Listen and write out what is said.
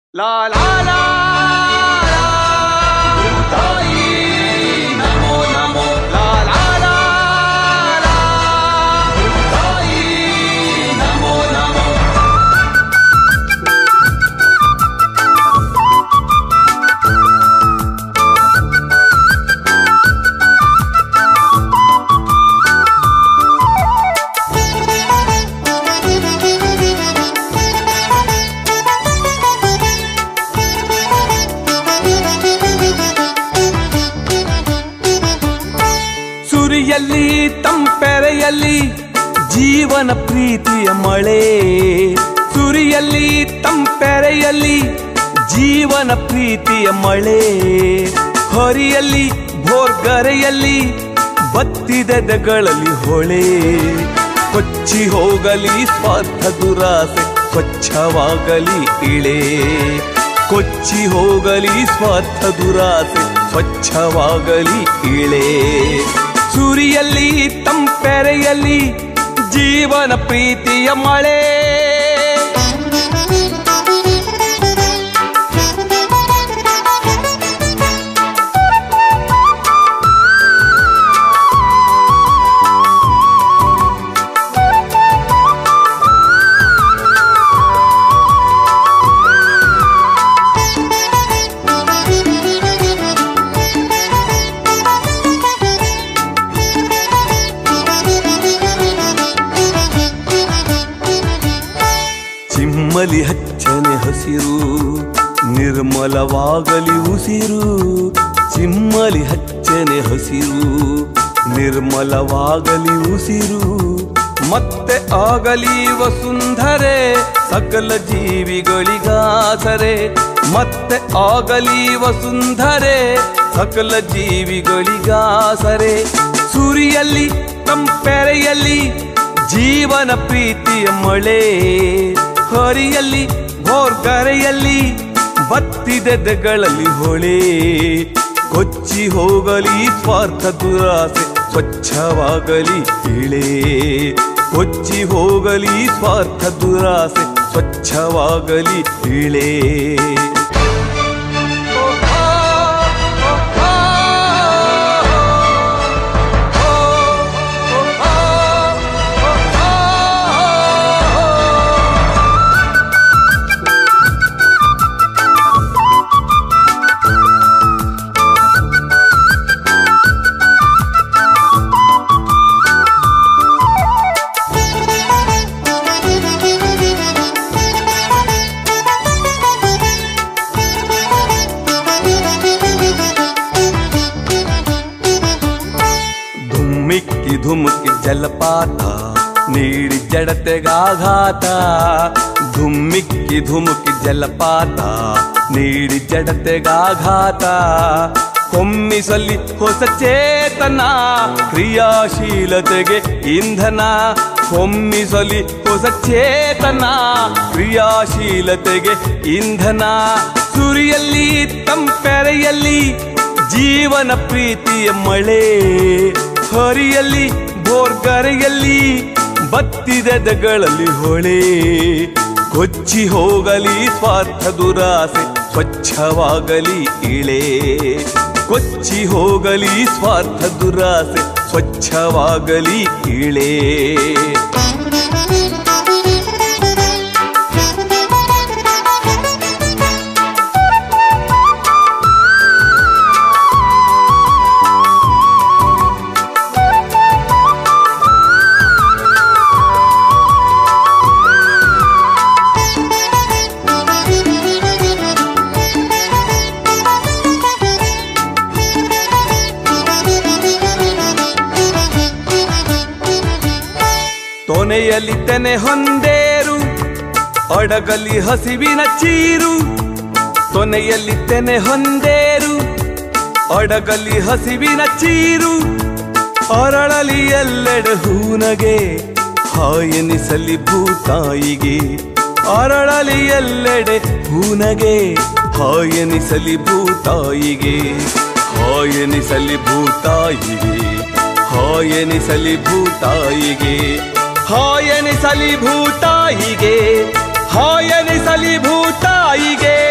ಲಾ ಲಾ ಲಾ ಲಾ. ತಾಯಿ ನಮೋ ನಮೋ ಲಾ ಲಾ ಲಾ ಲಾ. ತಾಯಿ ನಮೋ ನಮೋ ಸುರಿಯಲ್ಲಿ ತಂಪೆರೆಯಲ್ಲಿ ಜೀವನ ಪ್ರೀತಿಯ ಮಳೆ ಸುರಿಯಲ್ಲಿ ತಂಪೆರೆಯಲ್ಲಿ ಜೀವನ ಪ್ರೀತಿಯ ಮಳೆ ಹೊರಿಯಲ್ಲಿ ಭೋರ್ಗರೆಯಲ್ಲಿ ಬತ್ತಿದೆದೆಗಳಲ್ಲಿ ಹೊಳೆ ಕೊಚ್ಚಿ ಹೋಗಲಿ ಸ್ವಾರ್ಥ ದುರಾಸೆ ಸ್ವಚ್ಛವಾಗಲಿ ಇಳೆ ಕೊಚ್ಚಿ ಹೋಗಲಿ ಸ್ವಾರ್ಥ ದುರಾಸೆ ಸ್ವಚ್ಛವಾಗಲಿ ಇಳೆ ಸುರಿಯಲ್ಲಿ ತಂಪೆರೆಯಲ್ಲಿ ಜೀವನ ಪ್ರೀತಿಯ ಮಳೆ ಚಿಮ್ಮಲಿ ಹಚ್ಚನೆ ಹಸಿರು ನಿರ್ಮಲವಾಗಲಿ ಉಸಿರು ಚಿಮ್ಮಲಿ ಹಚ್ಚನೆ ಹಸಿರು ನಿರ್ಮಲವಾಗಲಿ ಉಸಿರು ಮತ್ತೆ ಆಗಲಿ ವಸುಂಧರೆ ಸಕಲ ಜೀವಿಗಳಿಗಾಸರೆ ಮತ್ತೆ ಆಗಲಿ ವಸುಂಧರೆ ಸಕಲ ಜೀವಿಗಳಿಗಾಸರೆ ಸುರಿಯಲ್ಲಿ ತಂಪೆರೆಯಲ್ಲಿ ಜೀವನ ಪ್ರೀತಿಯ ಮಳೆ ಹೊರಿಯಲ್ಲಿ ಭೋರ್ಗರೆಯಲ್ಲಿ ಬತ್ತಿದೆದೆಗಳಲ್ಲಿ ಹೊಳೆ ಕೊಚ್ಚಿ ಹೋಗಲಿ ಸ್ವಾರ್ಥ ದುರಾಸೆ ಸ್ವಚ್ಛವಾಗಲಿ ಇಳೆ ಕೊಚ್ಚಿ ಹೋಗಲಿ ಸ್ವಾರ್ಥ ದುರಾಸೆ ಸ್ವಚ್ಛವಾಗಲಿ ಇಳೆ ಧುಮ್ಮಿಕ್ಕಿ ಧುಮುಕಿ ಜಲಪಾತ ನೀಡಿ ಜಡತೆಗಾಘಾತ ಧುಮ್ಮಿಕ್ಕಿ ಧುಮುಕಿ ಜಲಪಾತ ನೀಡಿ ಜಡತೆಗಾಘಾತ ಹೊಮ್ಮಿಸಲಿ ಹೊಸ ಚೇತನ ಕ್ರಿಯಾಶೀಲತೆಗೆ ಇಂಧನ ಹೊಮ್ಮಿಸಲಿ ಹೊಸ ಚೇತನ ಕ್ರಿಯಾಶೀಲತೆಗೆ ಇಂಧನ ಸುರಿಯಲ್ಲಿ ತಂಪೆರೆಯಲ್ಲಿ ಜೀವನ ಪ್ರೀತಿಯ ಮಳೆ ಹೊರಿಯಲ್ಲಿ ಬೋರ್ಗರೆಯಲ್ಲಿ ಬತ್ತಿದೆದಗಳಲ್ಲಿ ಹೊಳೆ ಕೊಚ್ಚಿ ಹೋಗಲಿ ಸ್ವಾರ್ಥ ದುರಾಸೆ ಸ್ವಚ್ಛವಾಗಲಿ ಇಳೆ ಕೊಚ್ಚಿ ಹೋಗಲಿ ಸ್ವಾರ್ಥ ದುರಾಸೆ ಸ್ವಚ್ಛವಾಗಲಿ ಇಳೆ ತೊನೆಯಲ್ಲಿ ತೆನೆ ಹೊಂದೇರು ಅಡಗಲಿ ಹಸಿವಿನ ಚೀರು ತೊನೆಯಲ್ಲಿ ತೆನೆ ಹೊಂದೇರು ಅಡಗಲಿ ಹಸಿವಿನ ಚೀರು ಅರಳಲಿ ಎಲ್ಲೆಡೆ ಹೂನಗೆ ಹಾಯನಿಸಲಿ ಭೂತಾಯಿಗೆ ಅರಳಲಿ ಎಲ್ಲೆಡೆ ಹೂನಗೆ ಹಾಯನಿಸಲಿ ಭೂತಾಯಿಗೆ ಹಾಯನಿಸಲಿ ಭೂತಾಯಿಗೆ ಹಾಯನಿಸಲಿ ಭೂತಾಯಿಗೆ ಹಾಯನಿಸಲಿ ಭೂತಾಯಿಗೆ ಹಾಯನಿಸಲಿ ಭೂತಾಯಿಗೆ